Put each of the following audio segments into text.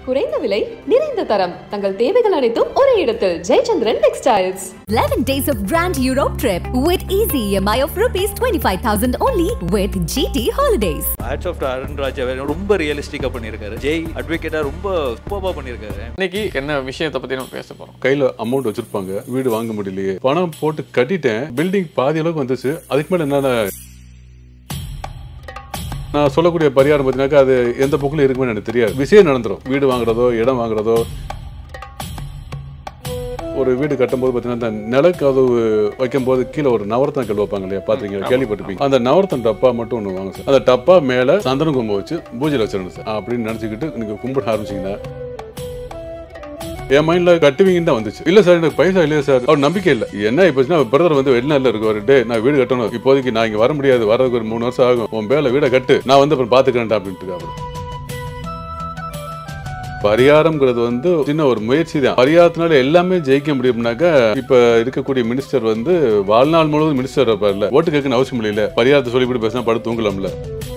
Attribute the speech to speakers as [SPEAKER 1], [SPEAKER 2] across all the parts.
[SPEAKER 1] குறைந்த விலை நிறைந்த தரம் தங்கள் தேவைகள் அனைத்தும் ஒரே இடத்தில் Jayachandran textiles
[SPEAKER 2] 11 days of Grand Europe trip with easy EMI of rupees 25,000 only with GT Holidays.
[SPEAKER 3] Hats off Arun Raj அவர் ரொம்ப ரியலிஸ்டிக்காக பண்ணியிருக்காரு ஜெய் அட்வொகேட்டாக ரொம்ப சூப்பராக பண்ணியிருக்காரு
[SPEAKER 4] இன்னைக்கு என்ன விஷயத்தை பத்தி நம்ம பேச போறோம்
[SPEAKER 5] கையில அமௌண்ட் வச்சிருப்பாங்க வீடு வாங்க முடியலையே பணம் போட்டு கட்டிட்டேன் பில்டிங் பாதி அளவுக்கு வந்துச்சு அதுக்கு மேல என்னால நான் சொல்லக்கூடிய பரிகாரம் பார்த்தீங்கன்னாக்கா அது எந்த பக்கம் இருக்குமே எனக்கு தெரியாது விஷயம் நடந்துரும் வீடு வாங்குறதோ இடம் வாங்குறதோ ஒரு வீடு கட்டும்போது பார்த்தீங்கன்னா அந்த நிலக்கதவு வைக்கும்போது கீழே ஒரு நவரத்தம் கல் வைப்பாங்க இல்லையா பார்த்துருக்கீங்க கேள்விப்பட்டிருப்பீங்க அந்த நவரத்தம் டப்பா மட்டும் ஒன்று வாங்க சார் அந்த டப்பா மேலே சந்தன கும்பம் வச்சு பூஜையில் வச்சிடணும் சார் அப்படின்னு நினச்சிக்கிட்டு நீங்கள் கும்பிட ஆரம்பிச்சிங்கன்னா என் மைண்ட்ல கட்டுவீங்கன்னு தான் வந்துச்சு இல்ல சார் எனக்கு பைசா இல்லையா சார் அவர் நம்பிக்கை இல்ல என்ன இப்போச்சுன்னா பிரதர் வந்து வெளிநாட்டுல இருக்காரு டே நான் வீடு கட்டணும் இப்போதைக்கு நான் இங்க வர முடியாது வரதுக்கு ஒரு மூணு வருஷம் ஆகும் உன் பேர்ல வீடை கட்டு நான் வந்து அப்புறம் பாத்துக்கிறேன்டா அப்படின்ட்டு அவர் பரிகாரம்ங்கிறது வந்து சின்ன ஒரு முயற்சி தான் பரிகாரத்தினால எல்லாமே ஜெயிக்க முடியும்னாக்கா இப்ப இருக்கக்கூடிய மினிஸ்டர் வந்து வாழ்நாள் முழுவதும் மினிஸ்டர் இருப்பார்ல ஓட்டு கேட்கணும் அவசியம் இல்லையில பரிகாரத்தை சொல்லிவிட்டு பேசினா படுத்து தூங்கலாம்ல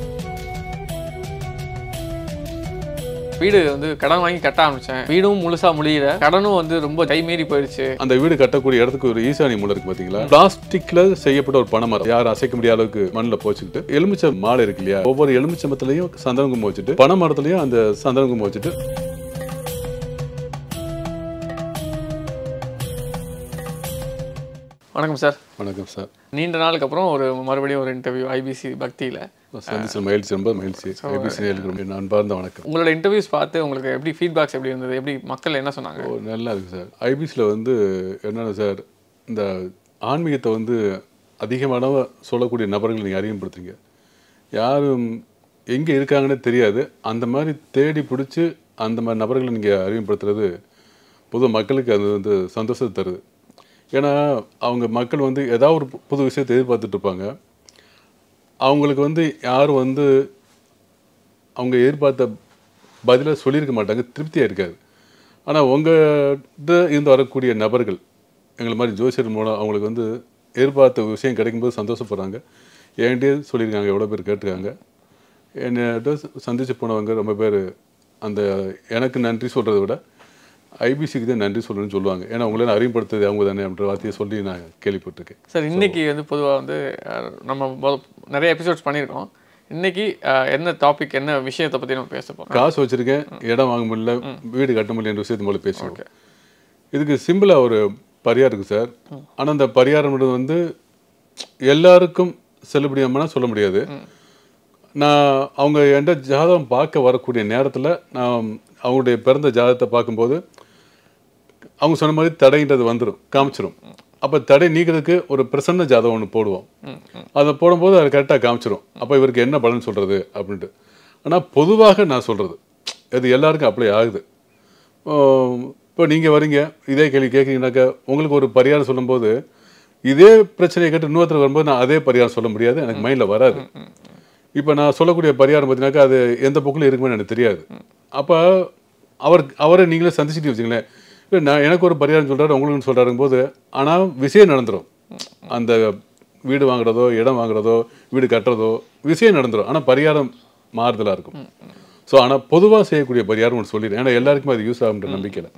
[SPEAKER 4] வீடு வந்து கடன் வாங்கி கட்ட ஆரம்பிச்சேன் வீடும் முழுசா முடியல கடனும் வந்து ரொம்ப கை மீறி போயிடுச்சு
[SPEAKER 5] அந்த வீடு கட்டக்கூடிய இடத்துக்கு ஒரு ஈசானி மூலை இருக்கு பாத்தீங்களா பிளாஸ்டிக்ல செய்யப்பட்ட ஒரு பனைமரம் யாரும் அசைக்க முடியாத அளவுக்கு மண்ணில் போச்சுக்கிட்டு எலுமிச்சை மாலை இருக்கு இல்லையா ஒவ்வொரு எலுமிச்சம்பத்திலையும் சந்தன கும்பம் வச்சுட்டு பனை மரத்துலயும் அந்த சந்தன கும்பம் வச்சுட்டு
[SPEAKER 4] வணக்கம் சார்
[SPEAKER 5] வணக்கம் சார்
[SPEAKER 4] நீண்ட நாளுக்கு அப்புறம் ஒரு மறுபடியும் ஒரு இன்டர்வியூ ஐபிசி பக்தியில
[SPEAKER 5] சந்திச்ச மகிழ்ச்சி ரொம்ப மகிழ்ச்சி ஐபிசி நேயர்களுக்கு ரொம்ப அன்பார்ந்த வணக்கம்
[SPEAKER 4] உங்களோட இன்டர்வியூஸ் பார்த்து உங்களுக்கு எப்படி ஃபீட்பேக்ஸ் எப்படி இருந்தது எப்படி மக்கள் என்ன சொன்னாங்க
[SPEAKER 5] ஓ நல்லா இருக்கு சார் ஐபிசியில் வந்து என்னென்ன சார் இந்த ஆன்மீகத்தை வந்து அதிகமான சொல்லக்கூடிய நபர்கள் நீங்கள் அறிமுகப்படுத்துறீங்க யாரும் எங்கே இருக்காங்கன்னு தெரியாது அந்த மாதிரி தேடி பிடிச்சி அந்த மாதிரி நபர்களை நீங்கள் அறிமுகப்படுத்துறது பொது மக்களுக்கு அது வந்து சந்தோஷத்தை தருது ஏன்னா அவங்க மக்கள் வந்து ஏதாவது ஒரு பு- புது விஷயத்தை எதிர்பார்த்துட்டு இருப்பாங்க அவங்களுக்கு வந்து யாரும் வந்து அவங்க எதிர்பார்த்த பதிலை சொல்லியிருக்க மாட்டாங்க திருப்தியாக இருக்காது ஆனால் உங்கள்கிட்ட இருந்து வரக்கூடிய நபர்கள் எங்களை மாதிரி ஜோசியர் மூலம் அவங்களுக்கு வந்து எதிர்பார்த்த விஷயம் கிடைக்கும்போது சந்தோஷப்படுறாங்க என்கிட்டயே சொல்லியிருக்காங்க எவ்வளோ பேர் கேட்டிருக்காங்க என்னிட்ட சந்திச்சு போனவங்க ரொம்ப பேர் அந்த எனக்கு நன்றி சொல்கிறத விட ஐபிசிக்கு தான் நன்றி சொல்லணும்னு சொல்லுவாங்க ஏன்னா உங்களை அறிமுகப்படுத்துறது அவங்க தானே அப்படின்ற வார்த்தையை சொல்லி நான் கேள்விப்பட்டிருக்கேன்
[SPEAKER 4] சார் இன்னைக்கு வந்து பொதுவாக வந்து அஹ், நம்ம மொத- நிறைய எபிசோட்ஸ் பண்ணியிருக்கோம் இன்னைக்கு அஹ், என்ன டாபிக் என்ன விஷயத்தை பத்தி நம்ம பேச போறோம்
[SPEAKER 5] காசு வச்சிருக்கேன் இடம் வாங்க முடியல வீடு கட்ட முடியல என்ற விஷயத்து மூலம் பேசுவோம் இதுக்கு சிம்பிளா ஒரு பரிகாரம் இருக்கு சார் ஆனா அந்த பரிகாரம்ன்றது வந்து எல்லாருக்கும் செல்லுபடியாமனா சொல்ல முடியாது நான் அவங்க என்கிட்ட ஜாதகம் பார்க்க வரக்கூடிய நேரத்துல நான் அவங்களுடைய பிறந்த ஜாதகத்தை பார்க்கும்போது அவங்க சொன்ன மாதிரி தடைன்றது வந்துடும் காமிச்சிரும் அப்போ தடை நீக்கிறதுக்கு ஒரு பிரசன்ன ஜாதகம் ஒன்று போடுவோம் அதை போடும்போது அது கரெக்டாக காமிச்சிரும் அப்போ இவருக்கு என்ன பலன் சொல்கிறது அப்படின்ட்டு ஆனால் பொதுவாக நான் சொல்கிறது அது எல்லாருக்கும் அப்ளை ஆகுது இப்போ நீங்கள் வரீங்க இதே கேள்வி கேட்குறீங்கனாக்கா உங்களுக்கு ஒரு பரிகாரம் சொல்லும்போது இதே பிரச்சனையை கேட்டு இன்னொருத்தர் வரும்போது நான் அதே பரிகாரம் சொல்ல முடியாது எனக்கு மைண்டில் வராது இப்போ நான் சொல்லக்கூடிய பரிகாரம் பார்த்தீங்கன்னாக்கா அது எந்த பக்கம் இருக்குமே எனக்கு தெரியாது அப்போ அவர் அவரை நீங்களே சந்திச்சுட்டு வச்சுங்களேன் இல்லை நான் எனக்கு ஒரு பரிகாரம் சொல்கிறாரு உங்களுக்கு சொல்கிறாருங்க போது ஆனால் விஷயம் நடந்துடும் அந்த வீடு வாங்குறதோ இடம் வாங்குறதோ வீடு கட்டுறதோ விஷயம் நடந்துடும் ஆனால் பரிகாரம் மாறுதலாக இருக்கும் ஸோ ஆனால் பொதுவாக செய்யக்கூடிய பரிகாரம் ஒன்று சொல்லிடுறேன் ஏன்னா எல்லாருக்குமே அது யூஸ் ஆகுன்ற நம்பிக்கையில்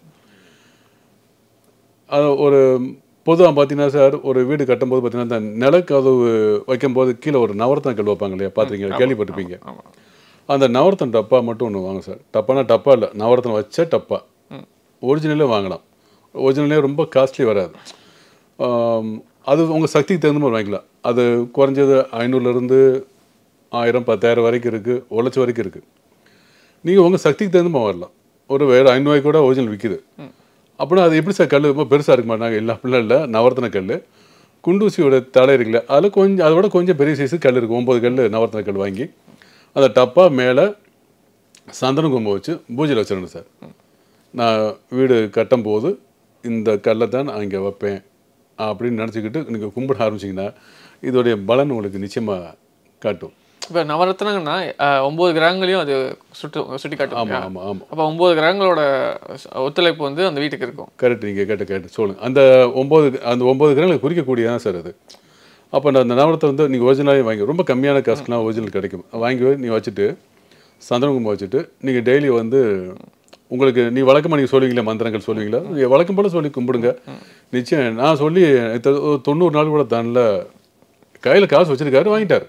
[SPEAKER 5] அது ஒரு பொதுவாக பார்த்தீங்கன்னா சார் ஒரு வீடு கட்டும்போது பார்த்தீங்கன்னா அந்த நிலக்கதவு வைக்கும்போது கீழே ஒரு நவரத்தம் கல் வைப்பாங்க இல்லையா பார்த்துருக்கீங்க கேள்விப்பட்டிருப்பீங்க அந்த நவரத்தம் டப்பா மட்டும் ஒன்று வாங்க சார் டப்பானா டப்பா இல்லை நவரத்தம் வச்ச டப்பா ஒரிஜினலே வாங்கலாம் ஒரிஜினலே ரொம்ப காஸ்ட்லி வராது ஆம், அது உங்கள் சக்திக்கு தகுந்த மாதிரி வாங்கிக்கலாம் அது குறைஞ்சது ஐநூறுலேருந்து ஆயிரம் பத்தாயிரம் வரைக்கும் இருக்குது ஒரு லட்சம் வரைக்கும் இருக்குது நீங்கள் உங்கள் சக்திக்கு தகுந்த மாதிரி வரலாம் ஒரு வேறு ஐநூறுவாய்க்கு கூட ஒரிஜினல் விற்கிது அப்படின்னா அது எப்படி சார் கல் ரொம்ப பெருசாக இருக்க மாட்டாங்க இல்லை அப்படிலாம் இல்லை நவரத்தன கல் குண்டூசியோட தலை இருக்குல்ல அதில் கொஞ்சம் அதை விட கொஞ்சம் பெரிய சைஸு கல் இருக்குது ஒம்பது கல் நவரத்தன கல் வாங்கி அந்த டப்பா மேலே சந்தன கும்பம் வச்சு பூஜையில் வச்சிடணும் சார் நான் வீடு கட்டும்போது இந்த கல்லை தான் நான் இங்கே வைப்பேன் அப்படின்னு நினச்சிக்கிட்டு நீங்கள் கும்பிட ஆரம்பிச்சிங்கன்னா இதோடைய பலன் உங்களுக்கு நிச்சயமாக காட்டும்
[SPEAKER 4] இப்போ நவரத்னங்கன்னா அஹ், ஒன்பது கிரகங்களையும் அது சுட்டு சுட்டி காட்டும்
[SPEAKER 5] ஆமாம் ஆமாம் ஆமாம்
[SPEAKER 4] அப்போ ஒன்பது கிரகங்களோட ஒத்துழைப்பு வந்து அந்த வீட்டுக்கு இருக்கும்
[SPEAKER 5] கரெக்ட் நீங்கள் கேட்ட கேட்டு சொல்லுங்கள் அந்த ஒம்பது அந்த ஒம்பது கிரகங்களை குறிக்கக்கூடிய தான் சார் அது அப்போ நான் அந்த நவரத்தை வந்து நீங்கள் ஒரிஜினலாகவே வாங்கி ரொம்ப கம்மியான காசுலாம் ஒரிஜினல் கிடைக்கும் வாங்கி நீ வச்சுட்டு சந்தன கும்பம் வச்சுட்டு நீங்கள் டெய்லி வந்து உங்களுக்கு நீ வழக்கமாக நீங்கள் சொல்லுவீங்களா மந்திரங்கள் சொல்லுவீங்களா வழக்கம் போல சொல்லி கும்பிடுங்க நிச்சயம் நான் சொல்லி இத்த- ஒரு தொண்ணூறு நாள் கூட தானல கையில் காசு வச்சிருக்காரு வாங்கிட்டாரு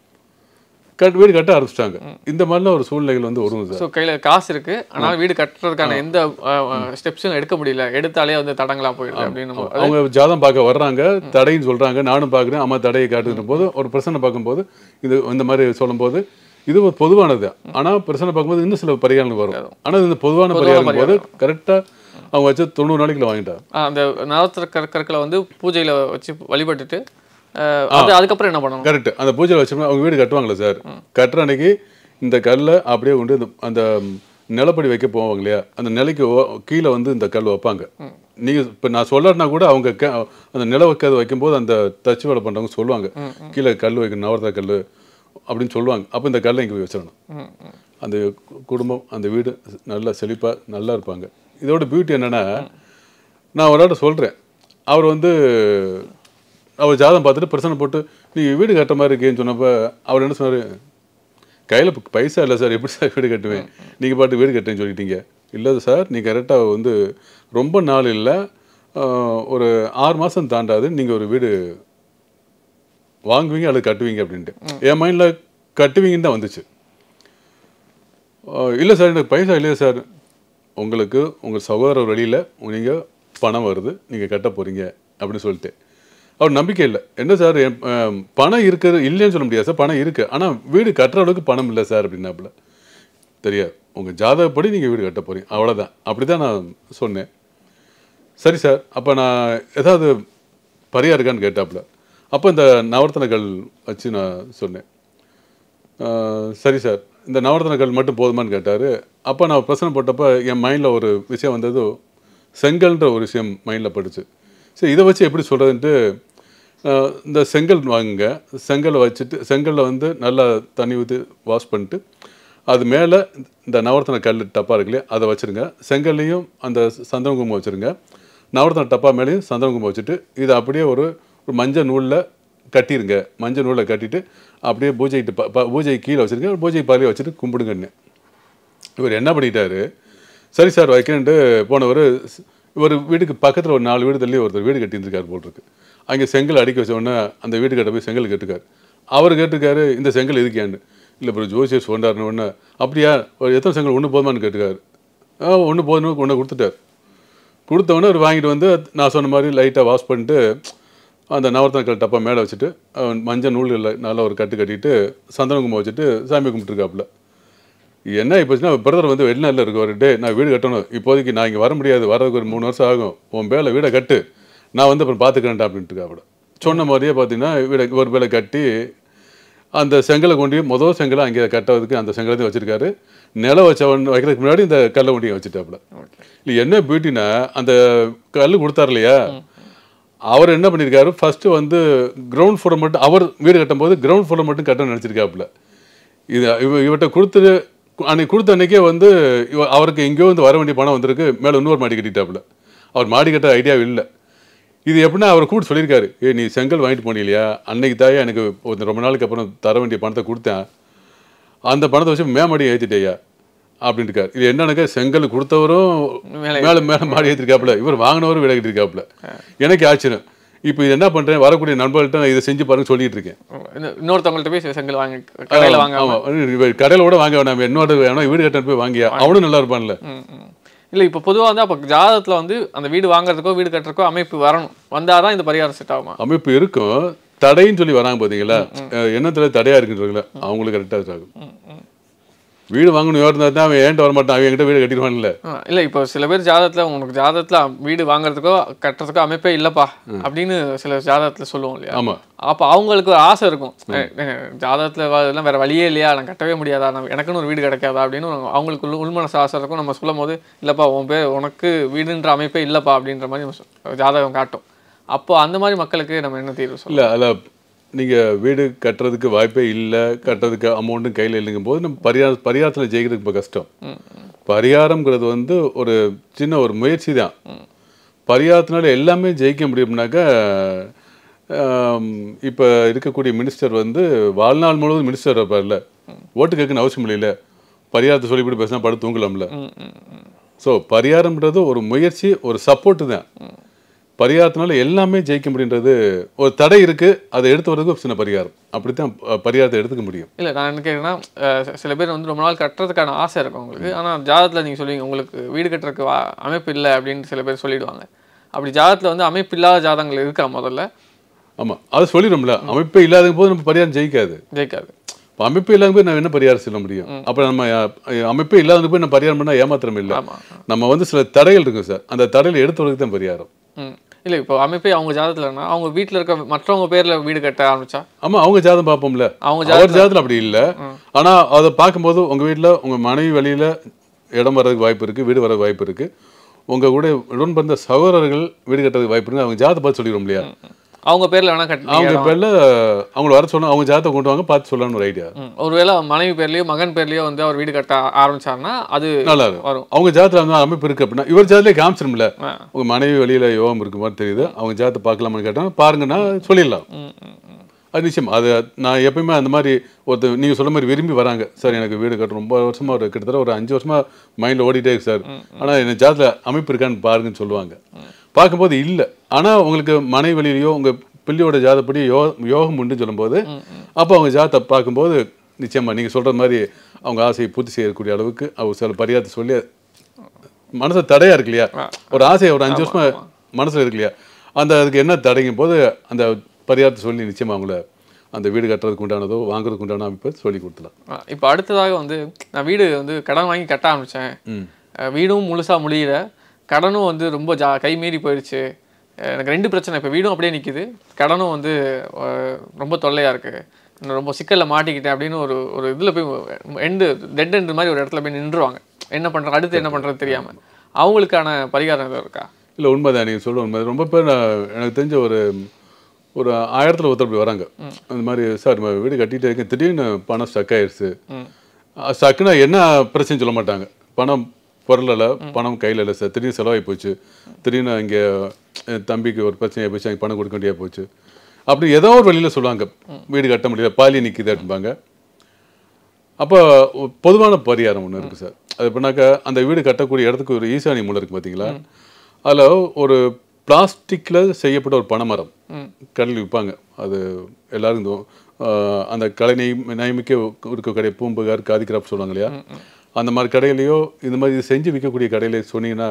[SPEAKER 5] கட் வீடு கட்ட ஆரம்பிச்சிட்டாங்க இந்த மாதிரிலாம் ஒரு சூழ்நிலைகள் வந்து வரும் சார்
[SPEAKER 4] ஸோ கையில் காசு இருக்கு ஆனால் வீடு கட்டுறதுக்கான எந்த ஸ்டெப்ஸும் எடுக்க முடியல எடுத்தாலே வந்து தடங்களா போயிடுது அப்படின்னு நம்ம-
[SPEAKER 5] அவங்க ஜாதம் பார்க்க வர்றாங்க தடைன்னு சொல்றாங்க நானும் பார்க்குறேன் அம்மா தடையை காட்டுகிற போது ஒரு பிரச்சனை பார்க்கும்போது இது இந்த மாதிரி சொல்லும்போது இது ஒரு பொதுவானது ஆனா பிரச்சனை பார்க்கும்போது இன்னும் சில பரிகாரங்கள் வரும் ஆனா இந்த பொதுவான பரிகாரம் போது கரெக்டா அவங்க வச்சு தொண்ணூறு நாளைக்குள்ள வாங்கிட்டாங்க
[SPEAKER 4] ஆ, அந்த நவத்திர கற் கற்களை வந்து பூஜையில வச்சு வழிபட்டுட்டு அஹ், அது அதுக்கப்புறம் என்ன பண்ணணும்
[SPEAKER 5] கரெக்ட் அந்த பூஜை வச்சோம்னா அவங்க வீடு கட்டுவாங்களே சார் கட்டுற அன்னைக்கு இந்த கல்லை அப்படியே கொண்டு இந்த- அந்த நிலப்படி வைக்க போவாங்க இல்லையா அந்த நிலைக்கு ஓ- கீழே வந்து இந்த கல் வைப்பாங்க நீங்க இப்ப நான் சொல்லறனா கூட அவங்க க- அந்த நில வைக்கிறது வைக்கும்போது அந்த தச்சு வேலை பண்றவங்க சொல்லுவாங்க கீழே கல் வைக்கணும் நவரத்த கல் அப்படின்னு சொல்லுவாங்க அப்போ இந்த கல்லை இங்கே வச்சிடணும் அந்த கு- குடும்பம் அந்த வீடு நல்லா செழிப்பா நல்லா இருப்பாங்க இதோட பியூட்டி என்னன்னா நான் ஒரு ஆட்ட சொல்றேன் அவர் வந்து அவர் ஜாதகம் பார்த்துட்டு பிரச்சனை போட்டு நீ வீடு கட்டுற மாதிரி இருக்கேன்னு சொன்னப்ப அவர் என்ன சொன்னாரு கையில் பைசா இல்லை சார் எப்படி சார் வீடு கட்டுவேன் நீங்கள் பாட்டு வீடு கட்டுறேன்னு சொல்லிட்டீங்க இல்லை சார் நீ கரெக்டாக வந்து ரொம்ப நாள் இல்லை ஒரு ஆறு மாதம் தாண்டாது நீங்கள் ஒரு வீடு வாங்குவீங்க அல்லது கட்டுவீங்க அப்படின்ட்டு என் மைண்டில் கட்டுவீங்கன்னு தான் வந்துச்சு இல்லை சார் எனக்கு பைசா இல்லையா சார் உங்களுக்கு உங்கள் சகோதரர் வழியில் நீங்கள் பணம் வருது நீங்கள் கட்ட போகிறீங்க அப்படின்னு சொல்லிட்டு அவர் நம்பிக்கை இல்லை என்ன சார் என், அஹ், பணம் இருக்குது இல்லைன்னு சொல்ல முடியாது சார் பணம் இருக்குது ஆனால் வீடு கட்டுற அளவுக்கு பணம் இல்லை சார் அப்படின்னாப்புல தெரியாது உங்கள் ஜாதகப்படி நீங்கள் வீடு கட்ட போகிறீங்க அவ்வளோதான் அப்படி தான் நான் சொன்னேன் சரி சார் அப்போ நான் ஏதாவது பரியா இருக்கான்னு கேட்டாப்புல அப்போ இந்த நவர்த்தனங்கள் வச்சு நான் சொன்னேன் ஆஹ் சரி சார் இந்த நவரத்னங்கள் மட்டும் போதுமான்னு கேட்டார் அப்போ நான் பிரச்சனை போட்டப்போ என் மைண்டில் ஒரு விஷயம் வந்தது செங்கல்ன்ற ஒரு விஷயம் மைண்டில் பட்டுச்சு சரி இதை வச்சு எப்படி சொல்கிறதுன்ட்டு இந்த செங்கல் வாங்குங்க செங்கலை வச்சுட்டு செங்கலில் வந்து நல்லா தண்ணி ஊற்றி வாஷ் பண்ணிட்டு அது மேலே இந்த நவரத்ன கல் டப்பா இருக்கு இல்லையா அதை வச்சுருங்க செங்கல்லையும் அந்த சந்தன குங்குமம் வச்சுருங்க நவரத்ன டப்பா மேலேயும் சந்தன குங்குமம் வச்சுட்டு இதை அப்படியே ஒரு ஒரு மஞ்சள் நூலில் கட்டிருங்க மஞ்சள் நூலில் கட்டிட்டு அப்படியே பூஜைக்கு ப- ப- பூஜை கீழே வச்சுருங்க பூஜை பாலியை வச்சுட்டு கும்பிடுங்கன்னு இவர் என்ன பண்ணிட்டாரு சரி சார் வைக்கிறேன்ட்டு போனவர் இவர் வீட்டுக்கு பக்கத்தில் ஒரு நாலு வீடு தள்ளி ஒருத்தர் வீடு கட்டியிருந்திருக்காரு போல் இருக்கு அங்கே செங்கல் அடுக்கி வச்ச உடனே அந்த வீடு கட்ட போய் செங்கல் கேட்டிருக்காரு அவர் கேட்டிருக்காரு இந்த செங்கல் எதுக்கேன்னு இல்லை அப்புறம் ஜோசியர் சொன்னார்னு உடனே அப்படியா ஒரு எத்தனை செங்கல் ஒன்று போதுமான்னு கேட்டிருக்காரு ஆ ஒன்று போதும்னு ஒன்று கொடுத்துட்டார் கொடுத்தவொடனே அவர் வாங்கிட்டு வந்து நான் சொன்ன மாதிரி லைட்டாக வாஷ் பண்ணிட்டு அந்த நவரத்னக்கல் டப்பா மேலே வச்சுட்டு அவன் மஞ்சள் நூல் இல்லை நல்லா ஒரு கட்டு கட்டிட்டு சந்தன குங்குமம் வச்சுட்டு சாமி கும்பிட்டுருக்காப்புல என்ன இப்போச்சுன்னா பிரதர் வந்து வெளிநாட்டில் இருக்கவர் டே நான் வீடு கட்டணும் இப்போதைக்கு நான் இங்கே வர முடியாது வர்றதுக்கு ஒரு மூணு வருஷம் ஆகும் உன் பேல வீடை கட்டு நான் வந்து அப்புறம் பார்த்துக்கிறேன்டா அப்படின்ட்டு இருக்காப்புல சொன்ன மாதிரியே பார்த்தீங்கன்னா வீடை ஒரு பேலை கட்டி அந்த செங்கலை கொண்டு போய் முதல் செங்கலை அங்கே கட்டுறதுக்கு அந்த செங்கலை தான் வச்சிருக்காரு நிலம் வச்சவன் வைக்கிறதுக்கு முன்னாடி இந்த கல்லை கொண்டு இங்க வச்சுட்டாப்புல இல்லை என்ன பியூட்டினா அந்த கல் கொடுத்தாரு இல்லையா அவர் என்ன பண்ணியிருக்காரு ஃபர்ஸ்ட் வந்து கிரவுண்ட் ஃப்ளோர் மட்டும் அவர் வீடு கட்டும்போது கிரவுண்ட் ஃப்ளோர் மட்டும் கட்டணும்னு நினச்சிருக்காப்புல இது இவ இவர்கிட்ட கொடுத்துட்டு அன்னைக்கு கொடுத்த அன்னைக்கே வந்து இவ அவருக்கு எங்கேயோ வந்து வர வேண்டிய பணம் வந்திருக்கு மேலே இன்னொரு மாடி கட்டிட்டாப்புல அவர் மாடி கட்ட ஐடியா இல்லை இது எப்படின்னா அவர் கூப்பிட்டு சொல்லியிருக்காரு ஏ நீ செங்கல் வாங்கிட்டு போனீங்களா அன்னைக்கு தாயா எனக்கு ஒரு ரொம்ப நாளுக்கு அப்புறம் தர வேண்டிய பணத்தை கொடுத்தேன் அந்த பணத்தை வச்சு மேமாடி ஏற்றிட்டேயா அப்படின்ட்டு இருக்காரு இது என்னன்னாக்கா செங்கல் கொடுத்தவரும்
[SPEAKER 4] மேலே
[SPEAKER 5] மேலே மேலே மாடி ஏற்றிருக்காப்புல இவர் வாங்கினவரும் விலை கட்டிருக்காப்புல எனக்கு ஆச்சரியம் இப்போ இது என்ன பண்ணுறேன் வரக்கூடிய நண்பர்கள்ட்ட நான் இதை செஞ்சு பாருங்க சொல்லிட்டு இருக்கேன்
[SPEAKER 4] இன்னும் இன்னொருத்தவங்கள்ட்ட போய் செங்கல் வாங்க கடையில் வாங்க
[SPEAKER 5] ஆமா இவர் கடையில் கூட வாங்க வேணாம் என்னோட வேணா வீடு கட்ட போய் வாங்கியா அவனும் நல்லா இருப்பான்ல
[SPEAKER 4] இல்லை இப்போ பொதுவாக வந்து அப்போ ஜாதகத்தில் வந்து அந்த வீடு வாங்குறதுக்கோ வீடு கட்டுறதுக்கோ அமைப்பு வரணும் வந்தால் தான் இந்த பரிகாரம் செட் ஆகுமா
[SPEAKER 5] அமைப்பு இருக்கும் தடைன்னு சொல்லி வராங்க பார்த்தீங்களா அஹ் எண்ணத்துல தடையா இருக்குன்றதுல அவங்களுக்கு கரெக்டாக ஆகும் வீடு வாங்கணும் யோசனை தான் அவன் ஏன்ட்டு வரமாட்டான் அவன் என்கிட்ட வீடு கட்டிடுவான்ல
[SPEAKER 4] இல்லை இப்போ சில பேர் ஜாதகத்தில் உனக்கு ஜாதகத்தில் வீடு வாங்குறதுக்கோ கட்டுறதுக்கோ அமைப்பே இல்லைப்பா அப்படின்னு சில ஜாதகத்தில் சொல்லுவோம் இல்லையா
[SPEAKER 5] ஆமா
[SPEAKER 4] அப்போ அவங்களுக்கு ஒரு ஆசை இருக்கும் ஜாதகத்தில் இதெல்லாம் வேற வழியே இல்லையா நான் கட்டவே முடியாதா நான் எனக்குன்னு ஒரு வீடு கிடைக்காதா அப்படின்னு அவங்களுக்கு உள் உள்மனசு ஆசை இருக்கும் நம்ம சொல்லும் போது இல்லைப்பா உன் பேர் உனக்கு வீடுன்ற அமைப்பே இல்லைப்பா அப்படின்ற மாதிரி நம்ம சொ- ஜாதகம் காட்டும் அப்போ அந்த மாதிரி மக்களுக்கு நம்ம என்ன தீர்வு சொல்லலாம்
[SPEAKER 5] இல்ல அதில் நீங்க வீடு கட்டுறதுக்கு வாய்ப்பே இல்லை கட்டுறதுக்கு அமௌண்ட்டும் கையில் இல்லைங்கும் போது நம்ம பரிகார பரிகாரத்தில் ஜெயிக்கிறதுக்கு இப்போ கஷ்டம் பரிகாரம்ங்கிறது வந்து ஒரு சின்ன ஒரு முயற்சி தான் பரிகாரத்தினால எல்லாமே ஜெயிக்க முடியும்னாக்கா ஆம், இப்ப இருக்கக்கூடிய மினிஸ்டர் வந்து வாழ்நாள் முழுவதும் மினிஸ்டர் இருப்பார்ல ஓட்டு கேட்கணும் அவசியம் இல்லைல்ல பரிகாரத்தை சொல்லிவிட்டு பேசினா படுத்து தூங்கலாம்ல ஸோ பரிகாரம்ன்றது ஒரு முயற்சி ஒரு சப்போர்ட்டு தான் பரிகாரத்தினால எல்லாமே ஜெயிக்க முடியுன்றது ஒரு தடை இருக்கு அதை எடுத்து வர்றதுக்கு ஒரு சின்ன பரிகாரம் அப்படித்தான் ப- பரிகாரத்தை எடுத்துக்க முடியும்
[SPEAKER 4] இல்லை நான் என்ன கேட்குறேன்னா அஹ் சில பேர் வந்து ரொம்ப நாள் கட்டுறதுக்கான ஆசை இருக்கும் உங்களுக்கு ஆனால் ஜாதகத்தில் நீங்கள் சொல்லுவீங்க உங்களுக்கு வீடு கட்டுறதுக்கு வா- அமைப்பு இல்லை அப்படின்னு சில பேர் சொல்லிடுவாங்க அப்படி ஜாதகத்தில் வந்து அமைப்பு இல்லாத ஜாதகங்கள் இருக்கா முதல்ல
[SPEAKER 5] ஆமா அது சொல்லிடும்ல அமைப்பே இல்லாத போது நம்ம பரிகாரம் ஜெயிக்காது
[SPEAKER 4] ஜெயிக்காது
[SPEAKER 5] இப்போ அமைப்பே இல்லாத போய் நம்ம என்ன பரிகாரம் சொல்ல முடியும் அப்புறம் நம்ம அஹ், அமைப்பே இல்லாத போய் நம்ம பரிகாரம் பண்ணா ஏமாத்திரம் இல்லை
[SPEAKER 4] ஆமா.
[SPEAKER 5] நம்ம வந்து சில தடைகள் இருக்கும் சார் அந்த தடையில எடுத்து வரதுக்கு தான் பரிகாரம்
[SPEAKER 4] ம் இல்லை இப்போ அமைப்பே அவங்க ஜாதகத்துலன்னா அவங்க வீட்டில் இருக்க மற்றவங்க பேரில் வீடு கட்ட ஆரம்பிச்சா
[SPEAKER 5] ஆமா அவங்க ஜாதகம் பார்ப்போம்ல
[SPEAKER 4] அவங்க
[SPEAKER 5] அவர் ஜாதகத்துல அப்படி இல்ல ஆனா அதை பார்க்கும்போது உங்க வீட்ல உங்க மனைவி வழியில இடம் வர்றதுக்கு வாய்ப்பு இருக்கு வீடு வர்றதுக்கு வாய்ப்பு இருக்கு உங்க கூட உடன் பிறந்த சகோதரர்கள் வீடு கட்டுறதுக்கு வாய்ப்பு இருக்கு அவங்க ஜாதகத்தை பார்த்து சொல்லிடுவோம் இல்லையா
[SPEAKER 4] அவங்க பேரில் வேணால் கட்டி
[SPEAKER 5] அவங்க பேர்ல அவங்கள வர சொல்லணும் அவங்க ஜாதகத்தை கொண்டு வாங்க பார்த்து சொல்லணும்னு ஒரு ஐடியா
[SPEAKER 4] ம், ஒருவேளை மனைவி பேர்லயோ மகன் பேர்லயோ வந்து அவர் வீடு கட்ட ஆரம்பிச்சாருன்னா அது
[SPEAKER 5] நல்லா இருக்கும்
[SPEAKER 4] வரும்
[SPEAKER 5] அவங்க ஜாதத்துல வந்து அமைப்பு இருக்கு அப்படின்னா இவர் ஜாதத்திலே காமிச்சிரும்ல
[SPEAKER 4] ஆ.
[SPEAKER 5] உங்க மனைவி வெளியில யோகம் இருக்கு மாதிரி தெரியுது அவங்க ஜாதத்தை பார்க்கலாமான்னு கேட்டா பாருங்கன்னா சொல்லிடலாம்
[SPEAKER 4] ம், ம், ம்.
[SPEAKER 5] அது நிச்சயம் அது நான் எப்பயுமே அந்த மாதிரி ஒருத்தர் நீங்கள் சொல்ல மாதிரி விரும்பி வராங்க சார் எனக்கு வீடு கட்ட ரொம்ப வருஷமா ஒரு கிட்டத்தட்ட ஒரு அஞ்சு வருஷமா மைண்டில் ஓடிட்டே இருக்கு சார் ஆனால் என்ன ஜாதத்தில் அமைப்பு இருக்கான்னு பாருங்கன்னு சொல்லுவாங்க பார்க்கும்போது இல்லை ஆனால் உங்களுக்கு மனைவி வழியிலையோ உங்கள் பிள்ளையோட ஜாதப்படி யோ யோகம் உண்டுன்னு சொல்லும்போது அப்போ அவங்க ஜாதத்தை பார்க்கும்போது நிச்சயமா நீங்கள் சொல்கிற மாதிரி அவங்க ஆசையை பூர்த்தி செய்யக்கூடிய அளவுக்கு அவர் சில பரிகாரத்தை சொல்லி மனசு தடையா இருக்கு இல்லையா ஒரு ஆசை ஒரு அஞ்சு வருஷமா மனசுல இருக்கு இல்லையா அந்த அதுக்கு என்ன தடைங்கும் போது அந்த பரிகாரத்தை சொல்லி நிச்சயமா அவங்கள அந்த வீடு கட்டுறதுக்கு உண்டானதோ வாங்குறதுக்கு உண்டான அமைப்பை சொல்லி கொடுத்துலாம்
[SPEAKER 4] ஆ, இப்போ அடுத்ததாக வந்து நான் வீடு வந்து கடன் வாங்கி கட்ட ஆரம்பித்தேன் வீடும் முழுசாக முடியல கடனும் வந்து ரொம்ப ஜா கை மீறி போயிடுச்சு அஹ் எனக்கு ரெண்டு பிரச்சனை இப்போ வீடும் அப்படியே நிற்கிது கடனும் வந்து அஹ், ரொம்ப தொல்லையாக இருக்குது நான் ரொம்ப சிக்கலில் மாட்டிக்கிட்டேன் அப்படின்னு ஒரு ஒரு இதில் போய் எண்டு டெட் எண்டு மாதிரி ஒரு இடத்துல போய் நின்றுவாங்க என்ன பண்ணுறது அடுத்து என்ன பண்ணுறது தெரியாமல் அவங்களுக்கான பரிகாரம் எதுவும் இருக்கா
[SPEAKER 5] இல்லை உண்மைதான் நீங்கள் சொல்ல உண்மை ரொம்ப பேர் நான் எனக்கு தெரிஞ்ச ஒரு ஒரு ஆயிரத்தில் ஒருத்தர் இப்படி வராங்க அந்த மாதிரி சார் நம்ம வீடு கட்டிட்டு இருக்கேன் திடீர்னு பணம் ஸ்டக் ஆயிடுச்சு ஸ்டக்குனா என்ன பிரச்சனை சொல்ல மாட்டாங்க பணம் பொருளில் பணம் கையில் இல்லை சார் திடீர்னு செலவாகி போச்சு திடீர்னு இங்கே என் தம்பிக்கு ஒரு பிரச்சனை போச்சு அங்கே பணம் கொடுக்க வேண்டியா போச்சு அப்படி ஏதோ ஒரு வழியில் சொல்லுவாங்க வீடு கட்ட முடியல பாலி நிற்கிது அப்படிம்பாங்க அப்போ பொதுவான பரிகாரம் ஒன்று இருக்குது சார் அது எப்படின்னாக்கா அந்த வீடு கட்டக்கூடிய இடத்துக்கு ஒரு ஈசானி மூலம் இருக்குது பார்த்தீங்களா அதில் ஒரு பிளாஸ்டிக்கில் செய்யப்பட்ட ஒரு பனைமரம் கடலில் விற்பாங்க அது எல்லாரும் இந்த, ஆஹ், அந்த கலை நெய் நயமிக்க இருக்க கடை பூம்புகார் காதி கிராப் சொல்லுவாங்க இல்லையா அந்த மாதிரி கடையிலையோ இந்த மாதிரி இது செஞ்சு விற்கக்கூடிய கடையில சொன்னீங்கன்னா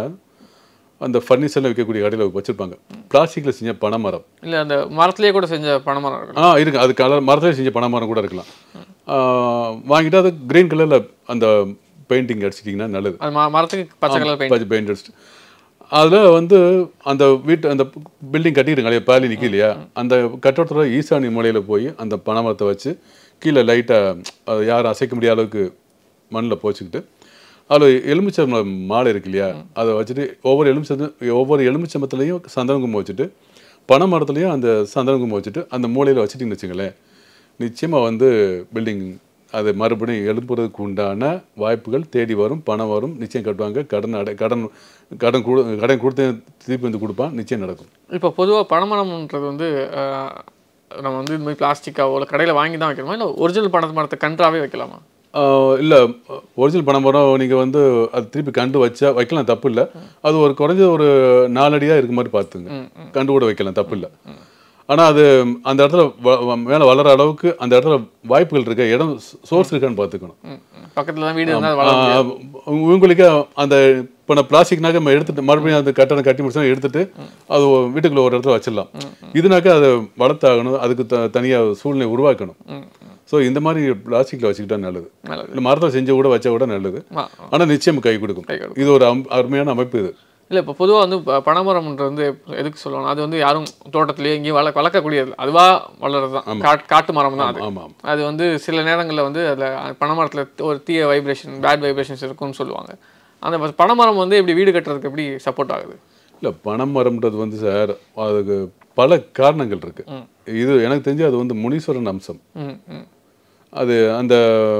[SPEAKER 5] அந்த ஃபர்னிச்சரில் விற்கக்கூடிய கடையில் வச்சுருப்பாங்க பிளாஸ்டிக்கில் செஞ்ச பனைமரம்
[SPEAKER 4] இல்லை அந்த மரத்துலேயே கூட செஞ்ச பணமரம் இருக்கு
[SPEAKER 5] ஆ இருக்கு அது கலர் மரத்தில் செஞ்ச பனைமரம் கூட இருக்கலாம் ஆ, வாங்கிட்டு அது கிரீன் கலரில் அந்த பெயிண்டிங் அடிச்சிட்டிங்கன்னா நல்லது
[SPEAKER 4] அது ம- மரத்துக்கு பச்சை கலர் பெயிண்ட்
[SPEAKER 5] பச்சை பெயிண்ட் அடிச்சிட்டு அதில் வந்து அந்த வீட்டு அந்த பில்டிங் கட்டிடுங்க இல்லையா பாலி நிற்க இல்லையா அந்த கட்டடத்தோட ஈசானி மூலையில் போய் அந்த பனைமரத்தை வச்சு கீழே லைட்டாக யாரும் அசைக்க முடியாத அளவுக்கு மண்ணில் போச்சுக்கிட்டு அதில் எலுமிச்சம் மாலை இருக்கு இல்லையா அதை வச்சுட்டு ஒவ்வொரு எலுமிச்சம் ஒவ்வொரு எலுமிச்சம்பத்துலேயும் சந்தன கும்பம் வச்சுட்டு பனை மரத்துலேயும் அந்த சந்தன கும்பம் வச்சுட்டு அந்த மூலையில் வச்சுட்டிங்கன்னு வச்சுங்களேன் நிச்சயமாக வந்து பில்டிங் அது மறுபடியும் எழுப்புறதுக்கு உண்டான வாய்ப்புகள் தேடி வரும் பணம் வரும் நிச்சயம் கட்டுவாங்க கடன் அடை கடன் கடன் கொடு கடன் கொடுத்து திருப்பி வந்து கொடுப்பான் நிச்சயம் நடக்கும்
[SPEAKER 4] இப்போ பொதுவாக பனைமரம்ன்றது வந்து அஹ், நம்ம வந்து இது மாதிரி பிளாஸ்டிக்காவோ இல்லை கடையில் வாங்கி தான் வைக்கணுமா இல்லை ஒரிஜினல் பணத்து மரத்தை கன்றாவே வைக்கலாமா
[SPEAKER 5] இல்லை ஒரிஜினல் பணம் மரம் நீங்கள் வந்து அது திருப்பி கண்டு வச்சா வைக்கலாம் தப்பு இல்லை அது ஒரு குறைஞ்ச ஒரு நாலடியாக இருக்க மாதிரி பார்த்துங்க கண்டு கூட வைக்கலாம் தப்பு இல்லை ஆனால் அது அந்த இடத்துல வ- வ- மேலே வளர அளவுக்கு அந்த இடத்துல வாய்ப்புகள் இருக்க இடம் சோர்ஸ் இருக்கான்னு பார்த்துக்கணும்
[SPEAKER 4] ம், ம். பக்கத்துல தான் வீடு இருந்தால் வளர முடியாது.
[SPEAKER 5] ஆஹ் உங்களுக்கு அந்த இப்போ நான் பிளாஸ்டிக்னாக்க நம்ம எடுத்துட்டு மறுபடியும் அந்த கட்டணம் கட்டி முடிச்சா எடுத்துட்டு அது ஒரு வீட்டுக்குள்ள ஒரு இடத்துல வச்சிடலாம் இதுனாக்கா அதை வளர்த்தாகணும் அதுக்கு த தனியாக சூழ்நிலை உருவாக்கணும் ஸோ இந்த மாதிரி பிளாஸ்டிக்கில் வச்சுக்கிட்டா நல்லது
[SPEAKER 4] நல்லது.
[SPEAKER 5] இல்லை மரத்தில் செஞ்ச கூட வச்சா கூட நல்லது
[SPEAKER 4] ஆ,
[SPEAKER 5] ஆனால் நிச்சயம் கை கொடுக்கும்
[SPEAKER 4] கை கொடுக்கும்.
[SPEAKER 5] இது ஒரு அம்- அருமையான அமைப்பு இது
[SPEAKER 4] இல்லை இப்போ பொதுவாக வந்து ப- பனைமரம்ன்றது வந்து எதுக்கு சொல்லுவாங்க அது வந்து யாரும் தோட்டத்திலேயே எங்கேயும் வள வளர்க்கக்கூடியது அதுவா வளர்றது தான் காட்டு காட்டு மரம் தான் அது
[SPEAKER 5] ஆமாம்
[SPEAKER 4] அது வந்து சில நேரங்களில் வந்து அதில் பனைமரத்தில் ஒரு தீய வைப்ரேஷன் பேட் வைப்ரேஷன்ஸ் இருக்கும்னு சொல்லுவாங்க அந்த ப- பனைமரம் வந்து இப்படி வீடு கட்டுறதுக்கு எப்படி சப்போர்ட் ஆகுது
[SPEAKER 5] இல்லை பணம் மரம்ன்றது வந்து சார் அதுக்கு பல காரணங்கள் இருக்கு இது எனக்கு தெரிஞ்சு அது வந்து முனீஸ்வரன் அம்சம்
[SPEAKER 4] ம் ம்
[SPEAKER 5] அது அந்த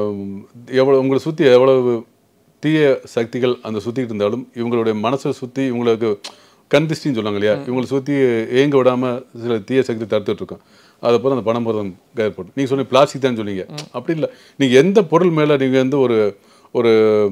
[SPEAKER 5] எவ்வளோ உங்களை சுற்றி எவ்வளவு தீய சக்திகள் அந்த சுற்றிக்கிட்டு இருந்தாலும் இவங்களுடைய மனசை சுற்றி இவங்களுக்கு கண் திருஷ்டின்னு சொல்லுவாங்க இல்லையா இவங்களை சுற்றி ஏங்க விடாமல் சில தீய சக்தி தடுத்துட்டு இருக்கும் அதை போல அந்த பணம் மரம் ஏற்படும் நீங்கள் சொன்னீங்க பிளாஸ்டிக் தான் சொன்னீங்க அப்படி இல்லை நீங்கள் எந்த பொருள் மேலே நீங்கள் வந்து ஒரு ஒரு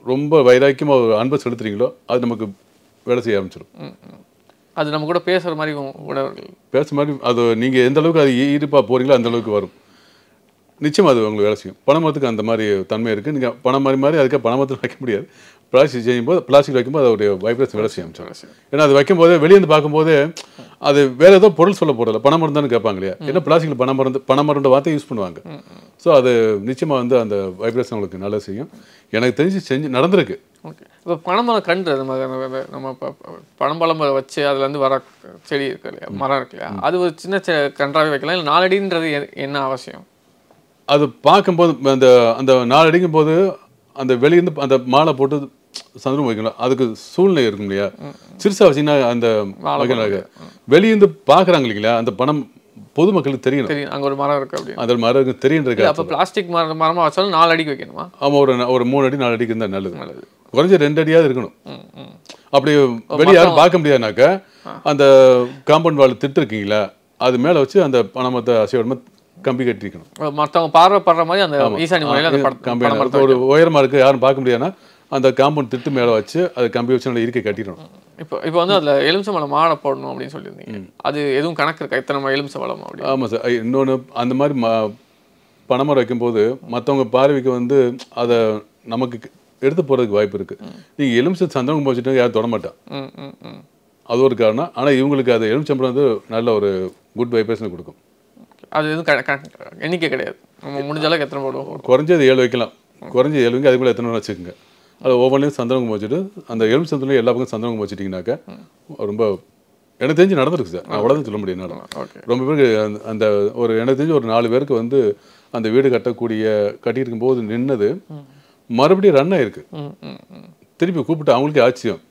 [SPEAKER 5] ரொம்ப வைராக்கியமாக ஒரு அன்பை செலுத்துறீங்களோ அது நமக்கு வேலை செய்ய ஆரம்பிச்சிடும்
[SPEAKER 4] அது நம்ம கூட பேசுற மாதிரி உ- உணர்வுகள்
[SPEAKER 5] பேச மாதிரி அது நீங்கள் எந்த அளவுக்கு அது ஈடுப்பாக போகிறீங்களோ அந்த அளவுக்கு வரும் நிச்சயமா அது உங்களுக்கு வேலை செய்யும் பனைமரத்துக்கு அந்த மாதிரி தன்மை இருக்குது நீங்கள் பணம் மாதிரி மாதிரி அதுக்கு பனைமரத்தில் வைக்க முடியாது பிளாஸ்டிக் செய்யும்போது பிளாஸ்டிக் வைக்கும்போது அதோடைய வைப்ரேஷன் வேலை செய்ய ஆரம்பிச்சிடும் ஏன்னா அது வைக்கும்போது வெளியே இருந்து பார்க்கும்போது அது வேற ஏதோ பொருள் சொல்ல போகிறதில்ல பணம் மருந்தான்னு கேட்பாங்க இல்லையா ஏன்னா பிளாஸ்டிக்கில் பணம் மருந்து பணம் மருந்த வார்த்தை யூஸ் பண்ணுவாங்க ஸோ அது நிச்சயமாக வந்து அந்த வைப்ரேஷன் உங்களுக்கு நல்லா செய்யும் எனக்கு தெரிஞ்சு செஞ்சு நடந்திருக்கு
[SPEAKER 4] ஓகே இப்போ பனைமரம் கன்று நம்ம நம்ம- நம்ம- நம்ம ப- ப- பனம்பழம் வச்சு அதுல இருந்து வர செடி இருக்கு இல்லையா மரம் இருக்கு இல்லையா அது ஒரு சின்ன செ- கன்றாவே வைக்கலாம் இல்லை நாலடின்றது எ- என்ன அவசியம்
[SPEAKER 5] அது பார்க்கும்போது அந்த அந்த நாலு அடிக்கும் போது அந்த வெளியிருந்து அந்த மாலை போட்டு சந்திரம் வைக்கணும் அதுக்கு சூழ்நிலை இருக்கும் இல்லையா சிறுசா வச்சீங்கன்னா அந்த வைக்கலாம் வெளியிருந்து பார்க்குறாங்க இல்லைங்களா அந்த பணம் பொதுமக்களுக்கு தெரியணும்
[SPEAKER 4] தெரியும் அங்க ஒரு மரம் இருக்கு அப்படின்னு
[SPEAKER 5] அந்த மரம் தெரியுன்றதுக்கு
[SPEAKER 4] அப்போ பிளாஸ்டிக் மரம் மரமா வச்சாலும் நாலு அடிக்கு வைக்கணுமா
[SPEAKER 5] ஆமா ஒரு ஒரு மூணு அடி நாலு அடிக்கு இருந்தால் நல்லது நல்லது குறைஞ்ச ரெண்டு அடியாவது இருக்கணும்
[SPEAKER 4] ம் ம்
[SPEAKER 5] அப்படி வெளியே யாரும் பார்க்க முடியாதுனாக்கா அந்த காம்பவுண்ட் வால் திட்டு இருக்கீங்களா அது மேலே வச்சு அந்த பணமத்தை அசைவடமா கம்பி கட்டிக்கணும்
[SPEAKER 4] மற்றவங்க பார்வைப்படுற மாதிரி அந்த ஈசானி முறையில் அந்த படம்
[SPEAKER 5] கம்பி
[SPEAKER 4] பனை மரத்தை
[SPEAKER 5] ஒரு உயரமா இருக்கு யாரும் பார்க்க முடியாதுன்னா அந்த காம்பவுண்ட் திட்டு மேலே வச்சு அது கம்பி வச்சு நல்லா இருக்கை கட்டிடணும்
[SPEAKER 4] இப்போ இப்போ வந்து அதுல எலுமிச்சம்பழம் மாலை போடணும் அப்படின்னு சொல்லியிருந்தீங்க அது எதுவும் கணக்கு இருக்கா இத்தனை ம- எலுமிச்சம்பழம் அப்படி
[SPEAKER 5] ஆமா சார் ஐ- இன்னொன்னு அந்த மாதிரி ம பனைமரம் வைக்கும்போது மற்றவங்க பார்வைக்கு வந்து அதை நமக்கு எடுத்து போறதுக்கு வாய்ப்பு இருக்கு நீங்க எலுமிச்சை சந்தனம் வச்சுட்டு யாரும் தொட மாட்டான்
[SPEAKER 4] ம் ம் ம்
[SPEAKER 5] அது ஒரு காரணம் ஆனா இவங்களுக்கு அது எலுமிச்சம்பழம் வந்து நல்ல ஒரு குட் வைப்ரேஷன் கொடுக்கும்
[SPEAKER 4] அது எதுவும் க- க- எண்ணிக்கை கிடையாது நம்ம முடிஞ்ச அளவுக்கு எத்தனை போடுவோம்
[SPEAKER 5] குறைஞ்சது ஏழு வைக்கலாம் குறைஞ்ச ஏழு வைங்க அதுக்குள்ள எத்தனை வேணா வச்சுக்கோங்க அது ஒவ்வொன்றையும் சந்தனம் வச்சுட்டு அந்த எலுமிச்சம்பழம் எல்லா பக்கம் சந்தனம் வச்சுட்டிங்கனாக்கா ரொம்ப எனக்கு தெரிஞ்சு நடந்திருக்கு சார் நான் அவ்வளோதான் சொல்ல முடியும் என்னால.
[SPEAKER 4] ஓகே
[SPEAKER 5] ரொம்ப பேருக்கு அந்த- அந்த ஒரு எனக்கு தெரிஞ்சு ஒரு நாலு பேருக்கு வந்து அந்த வீடு கட்டக்கூடிய கட்டியிருக்கும் போது நின்னது மறுபடியும் ரன் ஆயிருக்கு
[SPEAKER 4] ம் ம் ம்
[SPEAKER 5] திருப்பி கூப்பிட்டு அவங்களுக்கே ஆச்சரியம்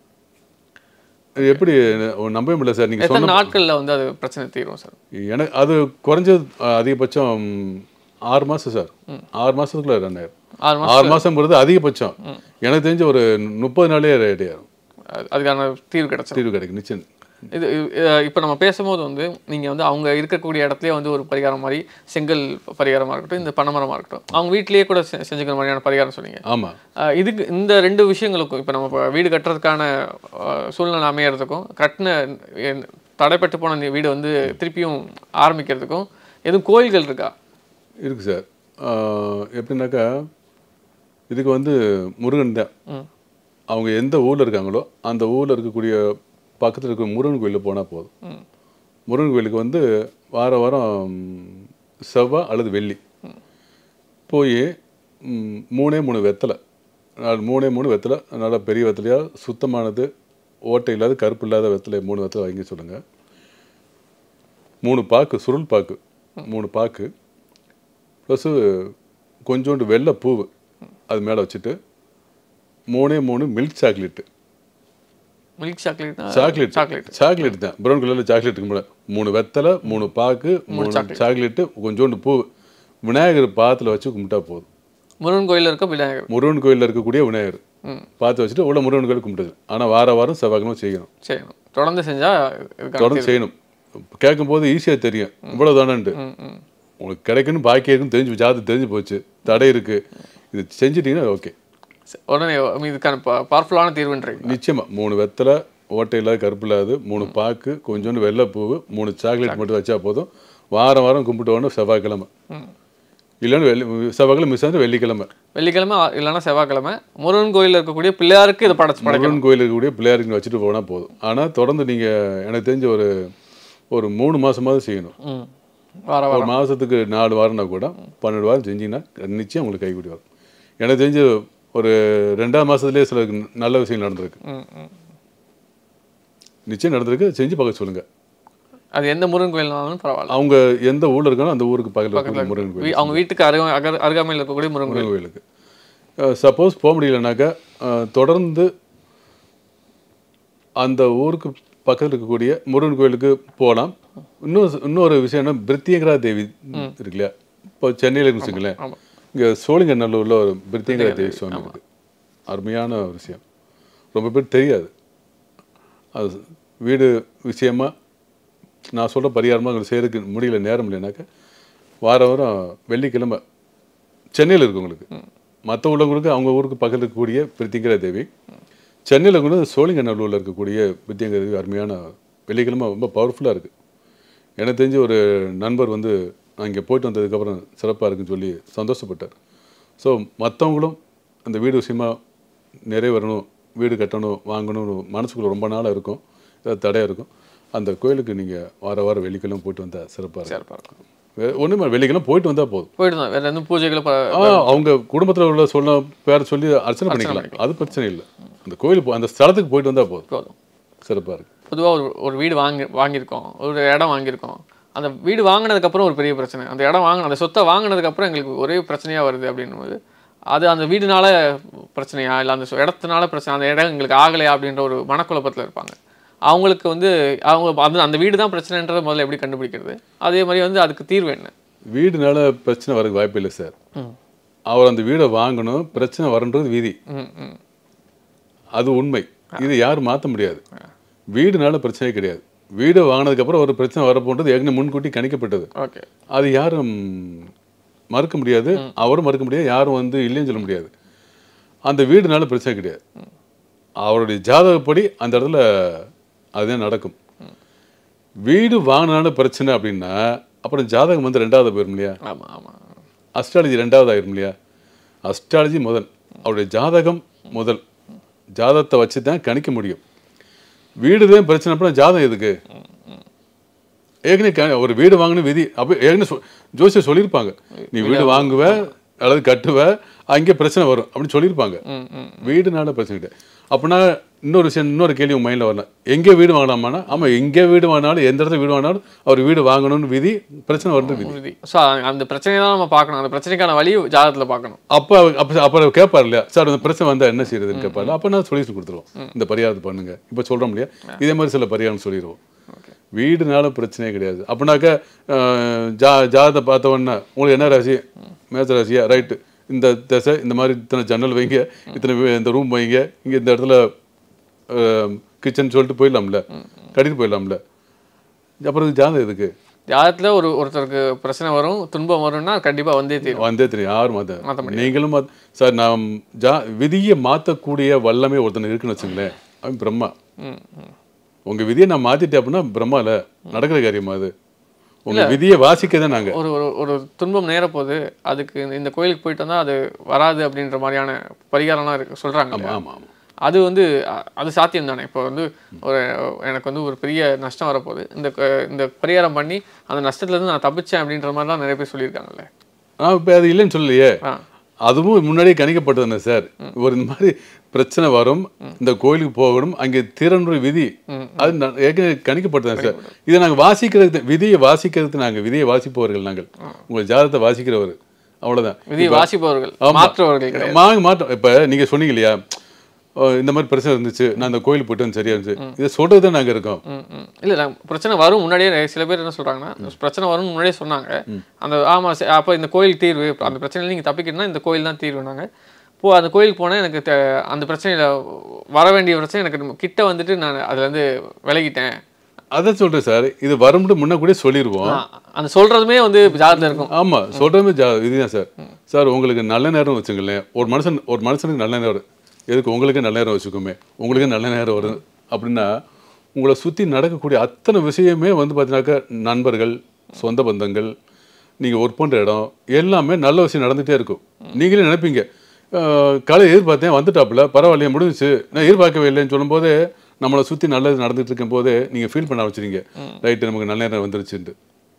[SPEAKER 5] இது எப்படி ந- நம்பவே முடியல சார் நீங்க
[SPEAKER 4] எத்தனை
[SPEAKER 5] சொன்ன
[SPEAKER 4] நாட்கள்ல வந்து அது பிரச்சனை தீரும் சார்
[SPEAKER 5] எனக்கு அது குறைஞ்சது அஹ், அதிகபட்சம் ஆறு மாசம் சார் ஆறு மாசத்துக்குள்ள ரன் ஆயிரும்
[SPEAKER 4] ஆறு மாசம்
[SPEAKER 5] ஆறு மாசம்ங்கிறது அதிகபட்சம் எனக்கு தெரிஞ்ச ஒரு முப்பது நாளே ரெடி ஆயிரும்
[SPEAKER 4] அது- அதுக்கான தீர்வு கிடைச்சிடும்
[SPEAKER 5] தீர்வு கிடைக்கும் நிச்சயம்
[SPEAKER 4] இது இது- இப்போ நம்ம பேசும்போது வந்து நீங்க வந்து அவங்க இருக்கக்கூடிய இடத்துலயே வந்து ஒரு பரிகாரம் மாதிரி செங்கல் பரிகாரமா இருக்கட்டும் இந்த பனைமரமா இருக்கட்டும் அவங்க வீட்டிலேயே கூட செ- செஞ்சுக்கிற மாதிரியான பரிகாரம் சொன்னீங்க
[SPEAKER 5] ஆமா
[SPEAKER 4] அஹ் இதுக்கு இந்த ரெண்டு விஷயங்களுக்கும் இப்போ நம்ம இப்ப வீடு கட்டுறதுக்கான அஹ், சூழ்நிலை அமையறதுக்கும் கட்டின என் தடைப்பட்டு போன இந்த வீடு வந்து திருப்பியும் ஆரம்பிக்கிறதுக்கும் எதுவும் கோயில்கள் இருக்கா
[SPEAKER 5] இருக்கு சார் ஆஹ், எப்படின்னாக்கா இதுக்கு வந்து முருகன் தான் அவங்க எந்த ஊர்ல இருக்காங்களோ அந்த ஊர்ல இருக்கக்கூடிய பக்கத்துல இருக்கிற முருகன் கோயிலுக்கு போனா போதும் முருகன் கோயிலுக்கு வந்து வார வாரம் செவ்வாய் அல்லது வெள்ளி போய் ம், மூணே மூணு வெத்தலை நாலு மூணே மூணு வெத்தலை நல்லா பெரிய வெத்தலையா சுத்தமானது ஓட்டை இல்லாத கருப்பு இல்லாத வெத்தலை மூணு வெத்தலை வாங்கி சொல்லுங்க மூணு பாக்கு சுருள் பாக்கு மூணு பாக்கு ப்ளஸ்ஸு கொஞ்சோண்டு வெள்ளை பூவு அது மேலே வச்சுட்டு மூணே மூணு milk chocolate
[SPEAKER 4] milk chocolate
[SPEAKER 5] chocolate
[SPEAKER 4] chocolate
[SPEAKER 5] chocolate தான் ப்ரௌன் கலரில் சாக்லேட் இருக்கும் போல மூணு வெத்தலை மூணு பாக்கு மூணு சாக்லேட்டு கொஞ்சோண்டு பூ விநாயகர் பாத்தில் வச்சு கும்பிட்டா போதும்
[SPEAKER 4] முருகன் கோயில்ல இருக்க விநாயகர்
[SPEAKER 5] முருகன் கோயிலில் இருக்கக்கூடிய விநாயகர்
[SPEAKER 4] ம்.
[SPEAKER 5] பார்த்து வச்சுட்டு உள்ள முருகன் கோயில் கும்பிட்டுது ஆனால் வார வாரம் செவ்வாய்க்கிழமை செய்யணும்
[SPEAKER 4] செய்யணும் தொடர்ந்து செஞ்சா இதுக்கான
[SPEAKER 5] தொடர்ந்து செய்யணும் கேட்கும்போது ஈஸியாக தெரியும் இவ்வளோ தானேன்ட்டு
[SPEAKER 4] ம், ம்.
[SPEAKER 5] உங்களுக்கு கிடைக்குன்னு பாக்கி இருக்குன்னு தெரிஞ்சு ஜாதகம் தெரிஞ்சு போச்சு தடை இருக்கு இது செஞ்சிட்டீங்கன்னா ஓகே
[SPEAKER 4] சரி, உடனே இதுக்கான பவர்ஃபுல்லான தீர்வுன்றீங்க
[SPEAKER 5] நிச்சயமா மூணு வெத்தலை ஓட்டை இல்லாத கருப்பு இல்லாது மூணு பாக்கு கொஞ்சோண்டு வெள்ளைப்பூவு மூணு சாக்லேட் மட்டும் வச்சா போதும் வாரம் வாரம் கும்பிட்டு வரணும் செவ்வாய்க்கிழமை இல்லைன்னு வெள்ளி செவ்வாய்க்கிழமை மிஸ் ஆகுது வெள்ளிக்கிழமை
[SPEAKER 4] வெள்ளிக்கிழமை ஆ- இல்லைன்னா செவ்வாய்க்கிழமை முருகன் கோயில்ல இருக்கக்கூடிய பிள்ளையாருக்கு இதை படைச்சு படைக்கணும்
[SPEAKER 5] முருகன் கோயில் இருக்கக்கூடிய பிள்ளையாருக்கு வச்சுட்டு போனால் போதும் ஆனால் தொடர்ந்து நீங்கள் எனக்கு தெரிஞ்ச ஒரு ஒரு மூணு மாசமாவது செய்யணும்
[SPEAKER 4] ம் வார வாரம்
[SPEAKER 5] ஒரு மாதத்துக்கு நாலு வாரம்னா கூட பன்னெண்டு வாரம் செஞ்சீங்கன்னா நிச்சயம் உங்களுக்கு கைக்கூடி வரும் எனக்கு தெரிஞ்சு ஒரு ரெண்டாம் மாதத்துலேயே சில நல்ல விஷயம் நடந்திருக்கு
[SPEAKER 4] ம் ம்
[SPEAKER 5] நிச்சயம் நடந்திருக்கு செஞ்சு பார்க்க சொல்லுங்க
[SPEAKER 4] அது எந்த முருகன் கோயில்னாலும் பரவாயில்ல
[SPEAKER 5] அவங்க எந்த ஊர்ல இருக்கானோ அந்த ஊருக்கு பக்கத்தில்
[SPEAKER 4] பக்கத்துல
[SPEAKER 5] இருக்கக்கூடிய முருகன் கோயில்
[SPEAKER 4] வீ- அவங்க வீட்டுக்கு அருகா அகர் அருகாமையில் இருக்கக்கூடிய முருகன் கோயில்
[SPEAKER 5] முருகன் கோயிலுக்கு சப்போஸ் போக முடியலனாக்கா அஹ், தொடர்ந்து அந்த ஊருக்கு பக்கத்தில் இருக்கக்கூடிய முருகன் கோயிலுக்கு போகலாம் இன்னும் இன்னொரு விஷயம் என்ன பிரித்தியங்கரா தேவி இருக்கு இல்லையா இப்போ சென்னையில் இருந்துச்சுங்களேன்
[SPEAKER 4] ஆமா.
[SPEAKER 5] இங்கே சோழிங்கநல்லூரில் ஒரு பிரித்தியங்கரா தேவி சுவாமி இருக்கு அருமையான ஒரு விஷயம் ரொம்ப பேர் தெரியாது அது வீடு விஷயமா நான் சொல்கிற பரிகாரமாக உங்களுக்கு செய்யறதுக்கு முடியல நேரம் இல்லைனாக்கா வாரம் வாரம் வெள்ளிக்கிழமை சென்னையில் இருக்கு உங்களுக்கு மற்ற உள்ளவங்களுக்கு அவங்க ஊருக்கு பக்கத்தில் இருக்கக்கூடிய பிரித்திங்கிற தேவி சென்னையில் கூட சோழிங்கநல்லூரில் இருக்கக்கூடிய பிரித்திங்கிற தேவி அருமையான வெள்ளிக்கிழமை ரொம்ப பவர்ஃபுல்லாக இருக்குது எனக்கு தெரிஞ்ச ஒரு நண்பர் வந்து நான் இங்கே போயிட்டு வந்ததுக்கப்புறம் சிறப்பாக இருக்குன்னு சொல்லி சந்தோஷப்பட்டார் ஸோ மற்றவங்களும் அந்த வீடு விஷயமா நிறைவேறணும் வீடு கட்டணும் வாங்கணும்னு மனசுக்குள்ள ரொம்ப நாளாக இருக்கும் ஏதாவது தடையாக இருக்கும் அந்த கோயிலுக்கு நீங்கள் வார வாரம் வெள்ளிக்கிழமை போயிட்டு வந்தால் சிறப்பாக இருக்கும்
[SPEAKER 4] சிறப்பாக இருக்கும்
[SPEAKER 5] ஒன்றுமே வெள்ளிக்கிழமை போயிட்டு வந்தால் போதும்
[SPEAKER 4] போயிட்டு தான் வேற எந்த பூஜைகளும் ப-
[SPEAKER 5] ஆ, அவங்க குடும்பத்தில் உள்ள சொல்ல பேர் சொல்லி அர்ச்சனை பண்ணிக்கலாம் அது பிரச்சனை இல்லை அந்த கோயில் போ- அந்த ஸ்தலத்துக்கு போயிட்டு வந்தால் போதும்
[SPEAKER 4] போதும்
[SPEAKER 5] சிறப்பாக இருக்கு
[SPEAKER 4] பொதுவாக ஒரு ஒரு வீடு வாங்கி வாங்கியிருக்கோம் ஒரு இடம் வாங்கியிருக்கோம் அந்த வீடு வாங்கினதுக்கப்புறம் ஒரு பெரிய பிரச்சனை அந்த இடம் வாங்கின அந்த சொத்தை வாங்கினதுக்கப்புறம் எங்களுக்கு ஒரே பிரச்சனையாக வருது அப்படின்னும் போது அது அந்த வீடுனால பிரச்சனையா இல்லை அந்த சொ- இடத்துனால பிரச்சனை அந்த இடம் எங்களுக்கு ஆகலையா அப்படின்ற ஒரு மனக்குழப்பத்தில் இருப்பாங்க அவங்களுக்கு வந்து அவங்க அது அந்த வீடு தான் பிரச்சனைன்றதை முதல்ல எப்படி கண்டுபிடிக்கிறது அதே மாதிரி வந்து அதுக்கு தீர்வு என்ன
[SPEAKER 5] வீடுனால பிரச்சனை வரக்கு வாய்ப்பு இல்லை சார் அவர் அந்த வீடை வாங்கணும் பிரச்சனை வரன்றது விதி
[SPEAKER 4] ம் ம்
[SPEAKER 5] அது உண்மை இது யாரும் மாற்ற முடியாது வீடுனால பிரச்சனையே கிடையாது வீடு வாங்கினதுக்கப்புறம் ஒரு பிரச்சனை வரப்போன்றது ஏற்கனவே முன்கூட்டி கணிக்கப்பட்டது
[SPEAKER 4] ஓகே
[SPEAKER 5] அது யாரும் மறுக்க முடியாது அவரும் மறுக்க முடியாது யாரும் வந்து இல்லைன்னு சொல்ல முடியாது அந்த வீடுனால பிரச்சனை கிடையாது அவருடைய ஜாதகப்படி அந்த இடத்துல அதுதான் நடக்கும் வீடு வாங்கினால பிரச்சனை அப்படின்னா அப்புறம் ஜாதகம் வந்து ரெண்டாவது போயிரும் இல்லையா
[SPEAKER 4] ஆமாம் ஆமாம்
[SPEAKER 5] அஸ்ட்ராலஜி ரெண்டாவது ஆயிரும் இல்லையா அஸ்ட்ராலஜி முதல் அவருடைய ஜாதகம் முதல் ஜாதகத்தை வச்சு தான் கணிக்க முடியும் வீடு தான் பிரச்சனை அப்படின்னா ஜாதகம் எதுக்கு ஏற்கனவே க- ஒரு வீடு வாங்கணும் விதி அப்போ ஏற்கனவே சொ- ஜோசியர் சொல்லியிருப்பாங்க நீ வீடு வாங்குவ அல்லது கட்டுவ அங்கே பிரச்சனை வரும் அப்படின்னு சொல்லியிருப்பாங்க
[SPEAKER 4] ம் ம்
[SPEAKER 5] வீடுனால பிரச்சனை கிடையாது அப்படின்னா இன்னொரு விஷயம் இன்னொரு கேள்வி உங்க மைண்டில் வரலாம் எங்கே வீடு வாங்கலாமான்னா ஆமாம் எங்கே வீடு வாங்கினாலும் எந்த இடத்துல வீடு வாங்கினாலும் அவர் வீடு வாங்கணும்னு விதி பிரச்சனை வருது விதி
[SPEAKER 4] உறுதி ஸோ அந்த பிரச்சனையை தான் நம்ம பார்க்கணும் அந்த பிரச்சனைக்கான வழி ஜாதகத்தில் பார்க்கணும்
[SPEAKER 5] அப்போ அப்போ அப்புறம் கேட்பார் இல்லையா சார் இந்த பிரச்சனை வந்தால் என்ன செய்யறதுன்னு கேட்பாரு அப்போ நான் சொல்யூஷன் கொடுத்துருவோம் இந்த பரிகாரத்தை பண்ணுங்க இப்போ சொல்கிறோம் இல்லையா இதே மாதிரி சில பரிகாரம் சொல்லிடுவோம் வீடுனால பிரச்சனையே கிடையாது அப்படின்னாக்கா அஹ், ஜா ஜாதத்தை பார்த்த உடனே உங்களுக்கு என்ன ராசி மேச ராசியா ரைட்டு இந்த திசை இந்த மாதிரி இத்தனை ஜன்னல் வைங்க இத்தனை வி- இந்த ரூம் வைங்க இங்கே இந்த இடத்துல கிச்சன் சொல்லிட்டு போயிடலாம்ல கட்டிட்டு போயிடலாம்ல அப்புறம் இது ஜாதகம் எதுக்கு
[SPEAKER 4] ஜாதகத்தில் ஒரு ஒருத்தருக்கு பிரச்சனை வரும் துன்பம் வரும்னா கண்டிப்பாக வந்தே தீரும்
[SPEAKER 5] வந்தே தெரியும் யாரும் மாத்த
[SPEAKER 4] மாத்த முடியாது.
[SPEAKER 5] நீங்களும் மாத்த சார் நாம் ஜா விதியை மாற்றக்கூடிய வல்லமை ஒருத்தன் இருக்குன்னு வச்சுங்களேன் அவன் பிரம்மா
[SPEAKER 4] ம் ம்
[SPEAKER 5] உங்க விதியை நான் மாத்திட்டேன் அப்படின்னா பிரம்மா இல்ல நடக்கிற காரியமா அது உங்க விதியை வாசிக்க தான் நாங்க
[SPEAKER 4] ஒரு ஒரு ஒரு துன்பம் நேரப்போகுது அதுக்கு இந்த- இந்த கோயிலுக்கு போயிட்டு வந்தால் அது வராது அப்படின்ற மாதிரியான பரிகாரம்லாம் இருக்கு சொல்கிறாங்க
[SPEAKER 5] ஆமா ஆமா ஆமா
[SPEAKER 4] அது வந்து அ- அது சாத்தியம் தானே இப்போ வந்து ஒரு எனக்கு வந்து ஒரு பெரிய நஷ்டம் வரப்போகுது இந்த க- இந்த பரிகாரம் பண்ணி அந்த நஷ்டத்துலேருந்து நான் தப்பிச்சேன் அப்படின்ற மாதிரிலாம் நிறைய பேர் சொல்லியிருக்காங்கல்ல
[SPEAKER 5] ஆ இப்போ அது இல்லைன்னு சொல்லலையே
[SPEAKER 4] ஆ
[SPEAKER 5] அதுவும் முன்னாடியே கணிக்கப்பட்டதுன்னு சார் ஒரு இந்த மாதிரி பிரச்சனை வரும் இந்த கோயிலுக்கு போகணும் அங்கே திறனுடைய விதி அது ந- ஏற்கனவே கணிக்கப்பட்டது சார் இதை நாங்கள் வாசிக்கிறது விதியை வாசிக்கிறது நாங்கள் விதியை வாசிப்பவர்கள் நாங்கள் உங்கள் ஜாதகத்தை வாசிக்கிறவர் அவ்வளவுதான்
[SPEAKER 4] விதியை வாசிப்பவர்கள்
[SPEAKER 5] ஆமா.
[SPEAKER 4] மாற்றுவர்கள் கிடையாது
[SPEAKER 5] மாங்க மாட்டோம் இப்போ நீங்க சொன்னீங்க இல்லையா ஓ, இந்த மாதிரி பிரச்சனை இருந்துச்சு நான் அந்த கோயில் போயிட்டு வந்து சரியா இருந்துச்சு இதை சொல்றது தான் நாங்கள் இருக்கோம்
[SPEAKER 4] ம் ம் இல்லை நான் பிரச்சனை வரும் முன்னாடியே நிறைய- சில பேர் என்ன சொல்றாங்கன்னா பிரச்சனை வரும்னு முன்னாடியே சொன்னாங்க அந்த ஆமா சரி, அப்போ இந்த கோயில் தீர்வு அந்த பிரச்சனையில நீங்க தப்பிக்கணும்னா இந்த கோயில் தான் தீர்வுனாங்க இப்போ அந்த கோயிலுக்கு போனால் எனக்கு தே- அந்த பிரச்சனையில வர வேண்டிய பிரச்சனை எனக்கு கிட்ட வந்துட்டு நான் அதுல இருந்து விலகிட்டேன்
[SPEAKER 5] அதான் சொல்றேன் சார் இது வரும்னு முன்ன கூட சொல்லிடுவோம்
[SPEAKER 4] ஆ, அந்த சொல்றதுமே வந்து ஜாதகத்தில் இருக்கும்
[SPEAKER 5] ஆமா சொல்றதுமே ஜா இதுதான் சார் சார் உங்களுக்கு நல்ல நேரம் வச்சுங்களேன் ஒரு மனுஷன் ஒரு மனுஷனுக்கு நல்ல நேரம் எதுக்கு உங்களுக்கு நல்ல நேரம் வச்சுக்கோமே உங்களுக்கு நல்ல நேரம் வரும் அப்படின்னா உங்களை சுற்றி நடக்கக்கூடிய அத்தனை விஷயமே வந்து பார்த்தீங்கன்னாக்கா நண்பர்கள் சொந்த பந்தங்கள் நீங்கள் ஒர்க் பண்ணுற இடம் எல்லாமே நல்ல விஷயம் நடந்துகிட்டே இருக்கும் நீங்களே நினைப்பீங்க அஹ், காலை எதிர்பார்த்தேன் வந்துட்டாப்புல பரவாயில்லையே முடிஞ்சுச்சு நான் எதிர்பார்க்கவே இல்லைன்னு சொல்லும்போது நம்மளை சுற்றி நல்லது நடந்துட்டு இருக்கும் போது நீங்கள் ஃபீல் பண்ண ஆரம்பிச்சிருங்க ரைட்டு நமக்கு நல்ல நேரம் வந்துருச்சுன்ட்டு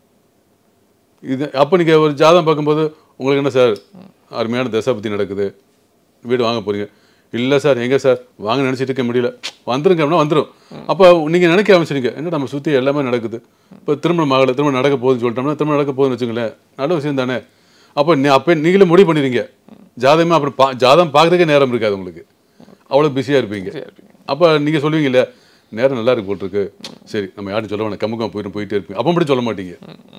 [SPEAKER 5] இது அப்போ நீங்கள் ஒரு ஜாதகம் பார்க்கும்போது உங்களுக்கு என்ன சார் அருமையான தசை பற்றி நடக்குது வீடு வாங்க போறீங்க இல்லை சார் எங்கே சார் வாங்க நினச்சிட்டு இருக்க முடியல வந்துருங்க அப்படின்னா வந்துடும் அப்போ நீங்கள் நினைக்க ஆரம்பிச்சிருங்க என்ன நம்ம சுற்றி எல்லாமே நடக்குது இப்போ திருமணம் ஆகலை திருமணம் நடக்க போகுதுன்னு சொல்லிட்டோம்னா திருமணம் நடக்க போகுதுன்னு வச்சுங்களேன் நல்ல விஷயம் தானே அப்போ நீ அப்போ நீங்களே முடிவு பண்ணிடுங்க ஜாதகமே அப்புறம் பா ஜாதகம் பார்க்குறதுக்கே நேரம் இருக்காது உங்களுக்கு அவ்வளோ பிஸியாக இருப்பீங்க அப்போ நீங்கள் சொல்லுவீங்கல்ல நேரம் நல்லா இருக்கு போட்டிருக்கு சரி நம்ம யாரும் சொல்ல வேணாம் கம்முக்கம் போயிட்டு போயிட்டே இருப்பீங்க அப்போ மட்டும் சொல்ல மாட்டீங்க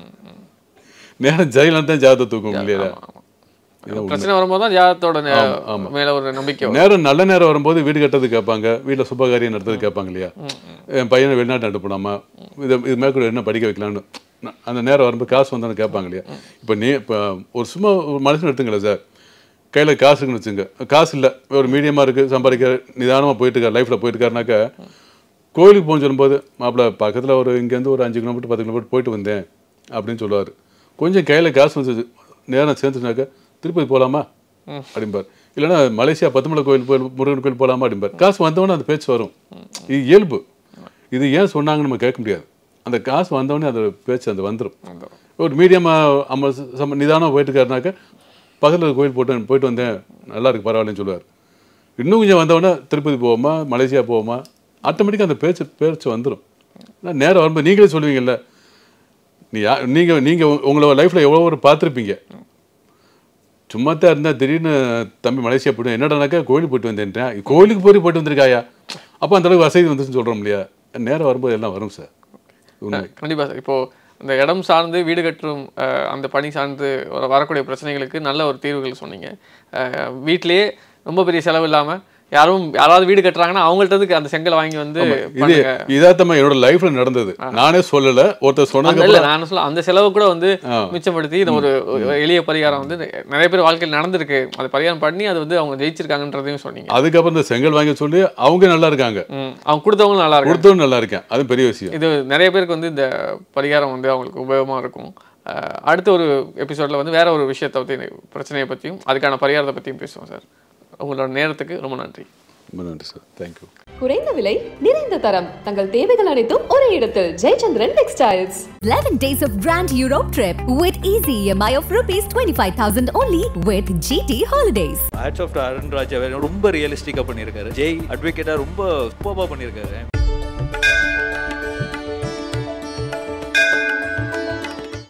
[SPEAKER 5] நேரம் ஜெயிலாம் தான் ஜாதகத்தை தூக்கும் இல்லையா
[SPEAKER 4] பிரச்சனை வரும்போது தான் ஜாதகத்தோட நே- மேல ஒரு நம்பிக்கை வரும்.
[SPEAKER 5] நேரம் நல்ல நேரம் வரும்போது வீடு கட்டுறது கேட்பாங்க வீட்டில் சுபகாரியம் நடத்துறது கேட்பாங்க இல்லையா என் பையனை வெளிநாட்டு அனுப்பலாமா இது இது மேற்கொண்டு என்ன படிக்க வைக்கலான்னு ந- அந்த நேரம் வரும்போது காசு வந்தாலும் கேட்பாங்க இல்லையா இப்போ நீ இப்போ ஒரு சும்மா ஒரு மனுஷன் எடுத்துங்களேன் சார் கையில் காசு இருக்குன்னு வச்சுங்க காசு இல்லை ஒரு மீடியமாக இருக்குது சம்பாதிக்க நிதானமாக போயிட்டு இருக்காரு லைஃப்பில் போயிட்டு இருக்காருனாக்கா கோயிலுக்கு போகணும்னு சொல்லும்போது மாப்பிள்ளை பக்கத்தில் ஒரு இங்கேருந்து ஒரு அஞ்சு கிலோமீட்டர் பத்து கிலோமீட்டர் போயிட்டு வந்தேன் அப்படின்னு சொல்லுவார் கொஞ்சம் கையில் காசு வந்து நேரம் சேர்ந்துச்சுனாக்கா திருப்பதி போகலாமா அப்படிம்பார் இல்லைன்னா மலேசியா பத்துமலை கோயில் போய் முருகன் கோயில் போகலாமா அப்படிம்பார் காசு வந்தவொடனே அந்த பேச்சு வரும் இது இயல்பு இது ஏன் சொன்னாங்கன்னு நம்ம கேட்க முடியாது அந்த காசு வந்தவொடனே அந்த பேச்சு அந்த வந்துடும் ஒரு மீடியமாக நம்ம சம நிதானமாக போயிட்டு இருக்காருனாக்கா பக்கத்தில் கோயில் போட்டு போயிட்டு வந்தேன் நல்லா இருக்கு பரவாயில்லன்னு சொல்லுவார் இன்னும் கொஞ்சம் வந்தவொடனே திருப்பதி போவோமா மலேசியா போவோமா ஆட்டோமேட்டிக்காக அந்த பேச்சு பேச்சு வந்துடும் ஆனால் நேரம் வரும்போது நீங்களே சொல்லுவீங்கல்ல நீ யா நீங்கள் நீங்கள் உங்களோட லைஃப்பில் எவ்வளோ ஒரு பார்த்துருப்பீங்க சும்மா தான் இருந்தால் திடீர்னு தம்பி மலேசியா போய்ட்டு என்னடானாக்கா கோயிலுக்கு போயிட்டு வந்தேன்ட்டேன் கோயிலுக்கு போய் போயிட்டு வந்திருக்காயா அப்போ அந்த அளவுக்கு வசதி வந்துச்சுன்னு சொல்கிறோம் இல்லையா நேரம் வரும்போது எல்லாம் வரும் சார் உண்மை
[SPEAKER 4] கண்டிப்பா சார் இப்போ இந்த இடம் சார்ந்து வீடு கட்டும் அஹ், அந்த பணி சார்ந்து வர- வரக்கூடிய பிரச்சனைகளுக்கு நல்ல ஒரு தீர்வுகள் சொன்னீங்க அஹ், வீட்டிலேயே ரொம்ப பெரிய செலவு இல்லாம யாரும் யாராவது வீடு கட்டுறாங்கன்னா அவங்கள்ட்ட இருந்து அந்த செங்கல் வாங்கி வந்து
[SPEAKER 5] இது
[SPEAKER 4] பண்ணுங்க
[SPEAKER 5] இதாத்தம்மா என்னோட லைஃப்ல நடந்தது நானே சொல்லல ஒருத்தர்
[SPEAKER 4] அந்த
[SPEAKER 5] சொன்னதுக்கு
[SPEAKER 4] இல்ல
[SPEAKER 5] அப்புறம்
[SPEAKER 4] நான் சொல்ல அந்த செலவு கூட வந்து
[SPEAKER 5] ஆ.
[SPEAKER 4] மிச்சப்படுத்தி இந்த ஒரு ஒரு எளிய பரிகாரம் வந்து நிறைய பேர் வாழ்க்கையில் நடந்திருக்கு அது பரிகாரம் பண்ணி அது வந்து அவங்க ஜெயிச்சிருக்காங்கன்றதையும் சொன்னீங்க
[SPEAKER 5] அதுக்கப்புறம் இந்த செங்கல் வாங்கி சொல்லி அவங்க நல்லா இருக்காங்க
[SPEAKER 4] ம், அவங்க கொடுத்தவங்களும் நல்லா இருக்கு
[SPEAKER 5] கொடுத்தவங்க நல்லா இருக்கேன் அது பெரிய விஷயம்
[SPEAKER 4] இது நிறைய பேருக்கு வந்து இந்த பரிகாரம் வந்து அவங்களுக்கு உபயோகமாக இருக்கும் அஹ் அடுத்த ஒரு எபிசோடில் வந்து வேற ஒரு விஷயத்தை பற்றி பிரச்சனையை பற்றியும் அதுக்கான பரிகாரத்தை பற்றியும் பேசுவோம் சார் உங்களோட நேரத்துக்கு ரொம்ப நன்றி
[SPEAKER 5] ரொம்ப நன்றி சார் தேங்க்யூ
[SPEAKER 1] குறைந்த விலை நிறைந்த தரம் தங்கள் தேவைகள் அனைத்தும் ஒரே இடத்தில் Jayachandran textiles
[SPEAKER 2] 11 days of Grand Europe trip with easy EMI of rupees 25,000 only with GT Holidays.
[SPEAKER 3] Hats off Arun Raja ரொம்ப ரியலிஸ்டிக்காக பண்ணியிருக்காரு ஜெய் அட்வொகேட்டாக ரொம்ப சூப்பராக பண்ணியிருக்காரு